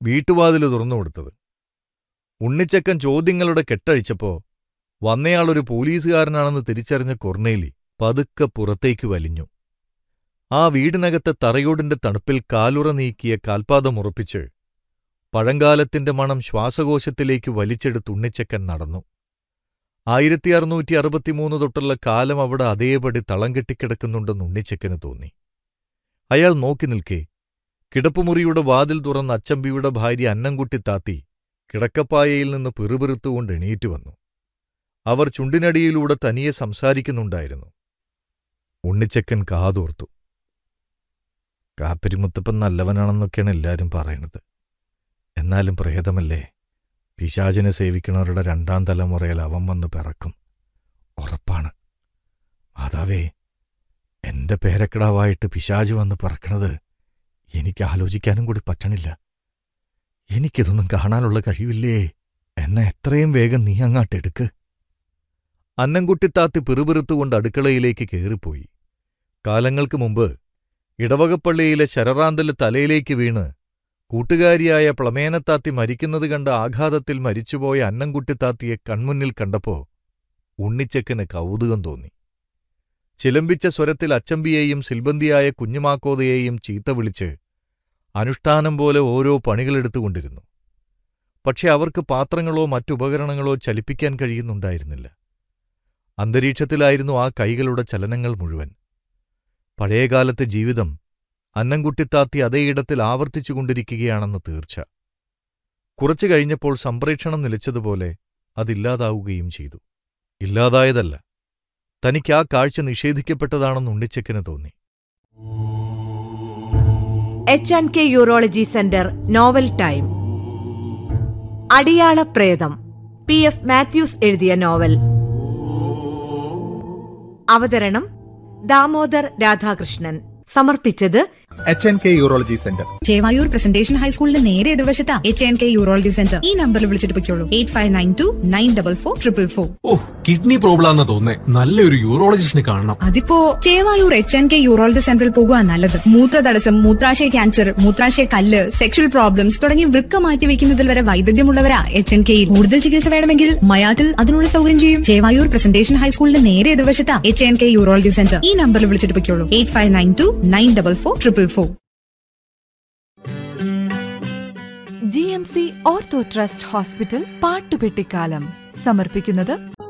വീട്ടുവാതിൽ തുറന്നു കൊടുത്തത് ഉണ്ണിച്ചക്കൻ ചോദ്യങ്ങളുടെ കെട്ടഴിച്ചപ്പോ വന്നയാളൊരു പോലീസുകാരനാണെന്ന് തിരിച്ചറിഞ്ഞ കൊർണേലി പതുക്കെ പുറത്തേക്ക് വലിഞ്ഞു ആ വീടിനകത്തെ തറയോടിന്റെ തണുപ്പിൽ കാലുറ നീക്കിയ കാൽപാദമുറപ്പിച്ച് പഴങ്കാലത്തിന്റെ മണം ശ്വാസകോശത്തിലേക്ക് വലിച്ചെടുത്ത് ഉണ്ണിച്ചക്കൻ നടന്നു ആയിരത്തി അറുന്നൂറ്റി അറുപത്തിമൂന്ന് തൊട്ടുള്ള കാലം അവിടെ അതേപടി തളം കെട്ടിക്കിടക്കുന്നുണ്ടെന്ന് ഉണ്ണിച്ചക്കന് തോന്നി അയാൾ നോക്കി നിൽക്കെ കിടപ്പുമുറിയുടെ വാതിൽ തുറന്ന അച്ചമ്പിയുടെ ഭാര്യ അന്നംകുട്ടി താത്തി കിടക്കപ്പായയിൽ നിന്ന് പിറുപിറുത്തുകൊണ്ട് എണീറ്റു വന്നു അവർ ചുണ്ടിനടിയിലൂടെ തനിയെ സംസാരിക്കുന്നുണ്ടായിരുന്നു ഉണ്ണിച്ചക്കൻ കാതോർത്തു കാപ്പിരിമുത്തപ്പൻ നല്ലവനാണെന്നൊക്കെയാണ് എല്ലാരും പറയണത് എന്നാലും പ്രേതമല്ലേ പിശാചിനെ സേവിക്കണവരുടെ രണ്ടാം തലമുറയിൽ അവൻ വന്ന് പിറക്കും ഉറപ്പാണ് മാതാവേ എന്റെ പേരക്കിടാവായിട്ട് പിശാച് വന്ന് പിറക്കണത് എനിക്ക് ആലോചിക്കാനും കൂടി പറ്റണില്ല എനിക്കിതൊന്നും കാണാനുള്ള കഴിവില്ലേ എന്നെ എത്രയും വേഗം നീ അങ്ങാട്ടെടുക്ക് അന്നംകുട്ടിത്താത്തി പിറുപിറുത്തുകൊണ്ട് അടുക്കളയിലേക്ക് കയറിപ്പോയി കാലങ്ങൾക്ക് മുമ്പ് ഇടവകപ്പള്ളിയിലെ ശരറാന്തല് തലയിലേക്ക് വീണ് കൂട്ടുകാരിയായ പ്ലമേനത്താത്തി മരിക്കുന്നത് കണ്ട ആഘാതത്തിൽ മരിച്ചുപോയ അന്നംകുട്ടിത്താത്തിയെ കൺമുന്നിൽ കണ്ടപ്പോ ഉണ്ണിച്ചക്കന് കൗതുകം തോന്നി ചിലമ്പിച്ച സ്വരത്തിൽ അച്ചമ്പിയെയും സിൽബന്തിയായ കുഞ്ഞുമാക്കോതയെയും ചീത്ത വിളിച്ച് അനുഷ്ഠാനം പോലെ ഓരോ പണികളെടുത്തുകൊണ്ടിരുന്നു പക്ഷെ അവർക്ക് പാത്രങ്ങളോ മറ്റുപകരണങ്ങളോ ചലിപ്പിക്കാൻ കഴിയുന്നുണ്ടായിരുന്നില്ല അന്തരീക്ഷത്തിലായിരുന്നു ആ കൈകളുടെ ചലനങ്ങൾ മുഴുവൻ പഴയകാലത്തെ ജീവിതം അന്നംകുട്ടിത്താത്തി അതേയിടത്തിൽ ആവർത്തിച്ചുകൊണ്ടിരിക്കുകയാണെന്ന് തീർച്ച കുറച്ചു കഴിഞ്ഞപ്പോൾ സംപ്രേക്ഷണം നിലച്ചതുപോലെ അതില്ലാതാവുകയും ചെയ്തു ഇല്ലാതായതല്ല തനിക്ക് ആ കാഴ്ച നിഷേധിക്കപ്പെട്ടതാണെന്ന് ഉണ്ണിച്ചക്കന് തോന്നി H and K urology centre novel time Adiyala Pretham P F Mathews എഴുതിയ നോവൽ അവതരണം ദാമോദർ രാധാകൃഷ്ണൻ സമർപ്പിച്ചത് H N K urology centre Chevayur presentation ഹൈസ്കൂളിന്റെ നേരെ എതിർവശത്താ H N K urology centre ഈ നമ്പറിൽ വിളിച്ചിട്ട് പൊയ്ക്കോളൂ eight five nine two nine double four triple four ഓ കിഡ്നി പ്രോബ്ലം ആണെന്ന് തോന്നേ നല്ലൊരു യൂറോളജിസ്റ്റിനെ കാണണം അതിപ്പോ Chevayur H N K urology സെന്ററിൽ പോകുക നല്ലത് മൂത്രതടസ്സം മൂത്രാശയ ക്യാൻസർ മൂത്രാശയ കല്ല് സെക്ഷൽ പ്രോബ്ലംസ് തുടങ്ങി വൃക്ക മാറ്റി വെക്കുന്നതിൽ വരെ വൈദഗ്ധ്യമുള്ളവരാ എച്ച് എൻ കെയിൽ കൂടുതൽ ചികിത്സ വേണമെങ്കിൽ മയാട്ടിൽ അതിനുള്ള സൗകര്യം ചെയ്യും ചേവായൂർ പ്രസന്റേഷൻ ഹൈസ്കൂളിന്റെ നേരെ എതിർവശത്താ H N K urology centre ഈ നമ്പറിൽ വിളിച്ചിട്ട് പൊയ്ക്കോളൂ eight five nine two nine double four triple four G M C ortho trust hospital പാട്ടുപെട്ടിക്കാലം സമർപ്പിക്കുന്നത്